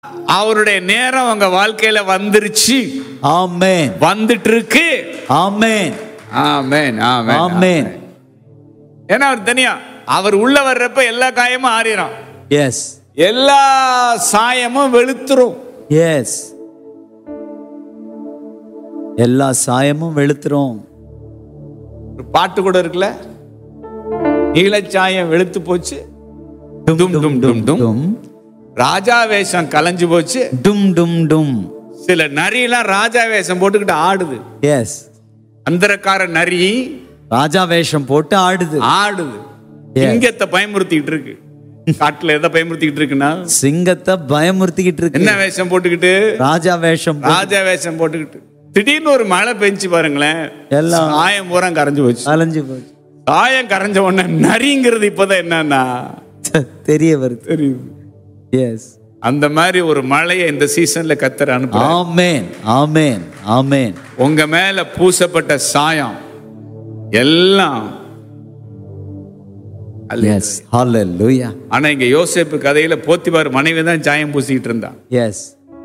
அவருடைய நேரம் உங்க வாழ்க்கையில வந்துருச்சு Amen. வந்துட்டு இருக்கு Amen. ஆமென் ஆமென் Amen. ஏன்னா அவர் தனியா அவர் உள்ள வர்றப்ப எல்லா காயமும் ஆறிடும் Yes. எல்லா சாயமும் வெளுத்துரும் Yes. எல்லா சாயமும் வெளுத்துரும் ஒரு பாட்டு கூட இருக்குல்ல நீலச்சாயம் வெளுத்து போச்சு டும் டும் டும் டும் டும் ராஜா வேஷம் கலைஞ்சு போச்சு டும் டும் டும் சில நரியெல்லாம் ராஜா வேஷம் போட்டுக்கிட்டு ஆடுது எஸ் அந்தரக்கார நரி ராஜா வேஷம் போட்டு ஆடுது ஆடுது Yes. சிங்கத்தை பயமுறுத்திக்கிட்டு இருக்கு காட்டுல எதை பயமுறுத்திக்கிட்டு இருக்குன்னா சிங்கத்தை பயமுறுத்திக்கிட்டு இருக்கு என்ன வேஷம் போட்டுக்கிட்டு ராஜா வேஷம் போ- ராஜா வேஷம் போட்டுக்கிட்டு திடீர்னு ஒரு மழை பெஞ்சு பாருங்களேன் எல்லாம் சாயம் பூரா கரைஞ்சு போச்சு அலைஞ்சு போச்சு சாயம் கரைஞ்ச உடனே நரிங்கிறது இப்பதான் என்னன்னா தெரிய வருது தெரியுது எஸ் அந்த மாதிரி ஒரு மழையை இந்த சீசன்ல கத்தர் அனுப்ப ஆமேன் ஆமேன் ஆமேன் உங்க மேல பூசப்பட்ட சாயம் எல்லாம் எஸ் ஹalleluya ஆனா இங்க யோசேப்பு கதையில போத்திபார் மனைவி தான் சாயம் பூசிக்கிட்டு இருந்தான் எஸ்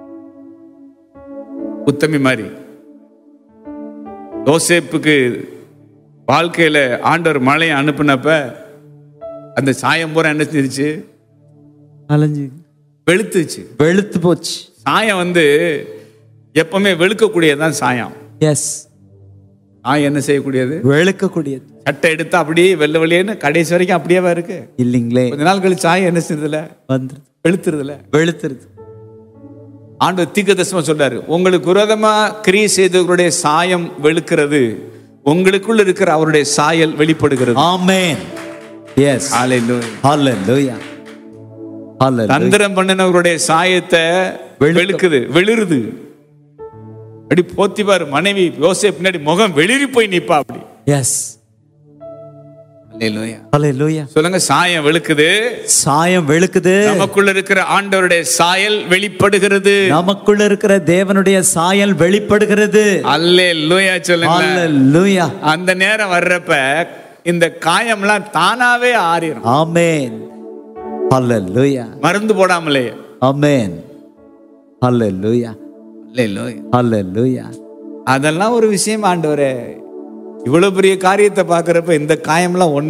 உத்தமி மாதிரி யோசேப்புக்கு வாழ்க்கையில ஆண்டவர் மழையை அனுப்புனப்ப அந்த சாயம் பூரா என்ன செஞ்சிருச்சு அலைஞ்சு வெளுத்துச்சு வெளுத்து போச்சு சாயம் வந்து எப்பவுமே வெளுக்கக்கூடியதுதான் சாயம் எஸ் சாயம் என்ன செய்யக்கூடியது வெளுக்கக்கூடியது சட்டை எடுத்தா அப்படியே வெள்ளை வெளியேன்னு கடைசி வரைக்கும் அப்படியேவா இருக்கு இல்லைங்களே கொஞ்ச நாள் கழிச்சு சாயம் என்ன செய்யறதுல வந்துருது வெளுத்துறதுல வெளுத்துருது ஆண்டவர் தீர்க்கதரிசனமா சொல்றாரு உங்களுக்கு விரோதமா கிரியை செய்தவர்களுடைய சாயம் வெளுக்கிறது உங்களுக்குள்ள இருக்கிற அவருடைய சாயல் வெளிப்படுகிறது ஆமேன் எஸ் Hallelujah. ஹalleluya ஹalleluya தந்திரம் பண்ணினவருடைய சாயத்தை வெளுக்கும். வெளுக்குது வெளிருது அப்படி போத்திபார் மனைவி யோசேப் பின்னாடி முகம் வெளிரி போய் நிப்பா அப்படி எஸ் Hallelujah. ஹalleluya சொல்லுங்க சாயம் வெளுக்குது சாயம் வெளுக்குது நமக்குள்ள இருக்கிற ஆண்டவருடைய சாயல் வெளிப்படுகிறது நமக்குள்ள இருக்கிற தேவனுடைய சாயல் வெளிப்படுகிறது அல்லே லூயா சொல்லுங்க ஹalleluya அந்த நேரம் வர்றப்ப இந்த காயம்லாம் தானாவே ஆறிடும் ஆமென் ஹalleluya மருந்து போடாமலே ஆமென் ஹalleluya அல்லேலூயா. ஹalleluya அதெல்லாம் ஒரு விஷயம் ஆண்டவரே இவ்வளவு பெரிய காரியத்தை பார்க்கறப்ப இந்த காயம்லாம் ஒண்ணு